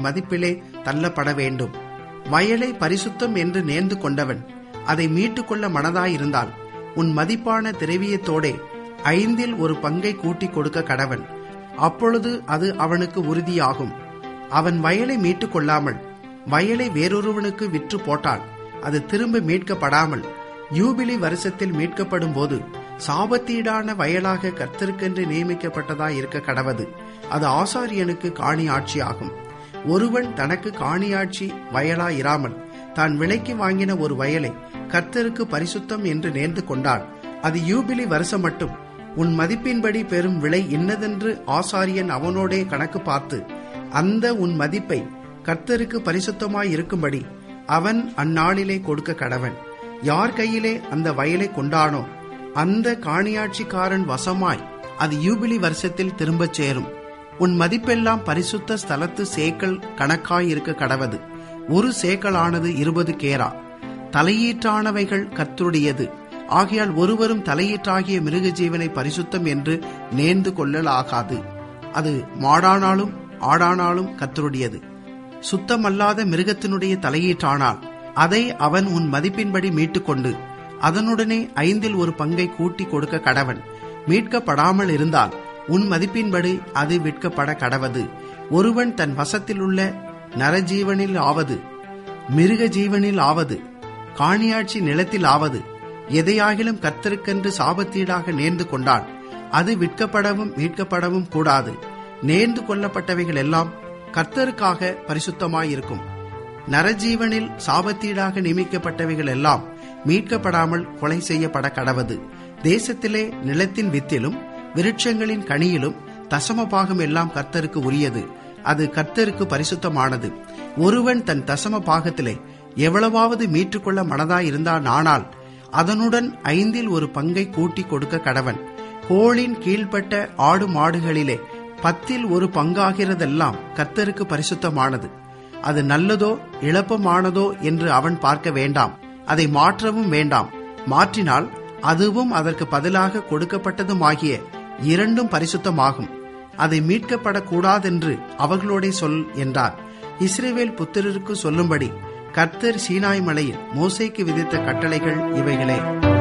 மதிப்பிலே தள்ளப்பட வேண்டும் வயலை பரிசுத்தம் என்று நேர்ந்து கொண்டவன் அதை மீட்டுக்கொள்ள மனதாயிருந்தால் உன் மதிப்பான திரவியத்தோடே ஐந்தில் ஒரு பங்கை கூட்டிக் கொடுக்க கடவன் அப்பொழுது அது அவனுக்கு உறுதியாகும் அவன் வயலை மீட்டுக் கொள்ளாமல் வயலை வேறொருவனுக்கு விற்று போட்டால் அது திரும்ப மீட்கப்படாமல் யூபிலி வருஷத்தில் மீட்கப்படும் போது சாபத்தீடான வயலாக கர்த்தருக்கென்று நியமிக்கப்பட்டதாய் இருக்க கடவது அது ஆசாரியனுக்கு காணி ஆட்சியாகும் ஒருவன் தனக்கு காணியாட்சி வயலாயிராமல் தான் விலைக்கு வாங்கின ஒரு வயலை கர்த்தருக்கு பரிசுத்தம் என்று நேர்ந்து கொண்டால் அது யூபிலி வருஷம் மட்டும் உன் மதிப்பின்படி பெறும் விலை இன்னதென்று ஆசாரியன் அவனோடே கணக்கு பார்த்து அந்த உன் மதிப்பை கர்த்தருக்கு பரிசுத்தமாய் இருக்கும்படி அவன் அந்நாளிலே கொடுக்க கடவன் யார் கையிலே அந்த வயலை கொண்டானோ அந்த காணியாட்சிக்காரன் வசமாய் அது யூபிலி வருஷத்தில் திரும்பச் சேரும் உன் மதிப்பெல்லாம் பரிசுத்த ஸ்தலத்து சேக்கல் கணக்காயிருக்க கடவது ஒரு சேக்கலானது இருபது கேரா தலையீற்றானவைகள் கர்த்தருடையது ஆகையால் ஒருவரும் தலையீற்றாகிய மிருக ஜீவனை பரிசுத்தம் என்று நேர்ந்து கொள்ளலாகாது அது மாடானாலும் ஆடானாலும் கர்த்தருடையது சுத்தமல்லாத மிருகத்தினுடைய தலையீற்றானால் அதை அவன் உன் மதிப்பின்படி மீட்டுக்கொண்டு அதனுடனே ஐந்தில் ஒரு பங்கை கூட்டி கொடுக்க கடவன் மீட்கப்படாமல் இருந்தால் உன் மதிப்பின்படி அது விற்கப்பட கடவது ஒருவன் தன் வசத்தில் உள்ள நரஜீவனில் ஆவது மிருக ஜீவனில் ஆவது காணியாட்சி நிலத்தில் ஆவது எதையாகிலும் கர்த்தருக்கென்று சாபத்தீடாக நேர்ந்து கொண்டால் அது விற்கப்படவும் மீட்கப்படவும் கூடாது நேர்ந்து கொள்ளப்பட்டவைகள் எல்லாம் கர்த்தருக்காக பரிசுத்தமாயிருக்கும் நரஜீவனில் சாபத்தீடாக நியமிக்கப்பட்டவைகள் எல்லாம் மீட்கப்படாமல் கொலை செய்யப்பட கடவது தேசத்திலே நிலத்தின் வித்திலும் விருட்சங்களின் கனியிலும் தசம பாகம் எல்லாம் கர்த்தருக்கு உரியது அது கர்த்தருக்கு பரிசுத்தமானது ஒருவன் தன் தசம பாகத்திலே எவ்வளவாவது மீட்டுக்கொள்ள மனதாயிருந்தான் ஆனால் அதனுடன் ஐந்தில் ஒரு பங்கை கூட்டி கொடுக்க கடவன் கோளின் கீழ்ப்பட்ட ஆடு மாடுகளிலே பத்தில் ஒரு பங்காகிறதெல்லாம் கர்த்தருக்கு பரிசுத்தமானது அது நல்லதோ இழப்பமானதோ என்று அவன் பார்க்க வேண்டாம் அதை மாற்றவும் வேண்டாம் மாற்றினால் அதுவும் அதற்கு பதிலாக கொடுக்கப்பட்டதுமாகிய இரண்டும் பரிசுத்தமாகும் அதை மீட்கப்படக்கூடாதென்று அவர்களோடே சொல் என்றார் இஸ்ரேவேல் புத்திரருக்கு சொல்லும்படி கர்த்தர் சீனாய் மலையில் மோசைக்கு விதித்த கட்டளைகள் இவைகளே